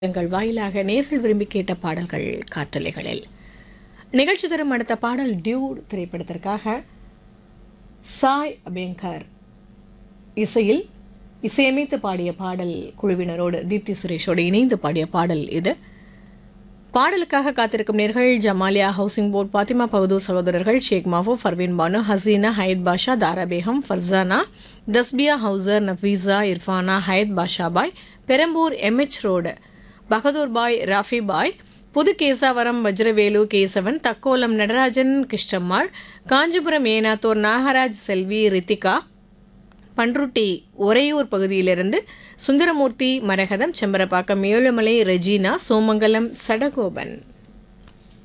எங்கள் வாயிலாக நேர்கள் விரும்பி கேட்ட பாடல்கள் காற்றலைகளில் நிகழ்ச்சி தரும் அடுத்த பாடல் டியூட் திரைப்படத்திற்காக சாய் அபேங்கர் இசையில் இசையமைத்து பாடிய பாடல் குழுவினரோடு தீப்தி சுரேஷோடு இணைந்து பாடிய பாடல் இது பாடலுக்காக காத்திருக்கும் நேர்கள் ஜமாலியா ஹவுசிங் போர்ட் பாத்திமா பவதூ சகோதரர்கள் ஷேக் மாஃபோ ஃபர்வீன் பானு ஹசீனா ஹயத் பாஷா தாரா பேகம் ஃபர்சானா தஸ்பியா ஹவுசர் நஃபீஸா இர்ஃபானா ஹயத் பாஷா பாய் பெரம்பூர் எம்ஹெச் ரோடு பகதூர் பாய் ராஃபி பாய் புது கேசாவரம் வஜ்ரவேலு கேசவன் தக்கோலம் நடராஜன் கிருஷ்ணம்மாள் காஞ்சிபுரம் ஏனாத்தூர் நாகராஜ் செல்வி ரித்திகா பன்ருட்டி ஒரையூர் பகுதியிலிருந்து சுந்தரமூர்த்தி மரகதம் செம்பரப்பாக்கம் ஏழுமலை ரெஜினா சோமங்கலம் சடகோபன்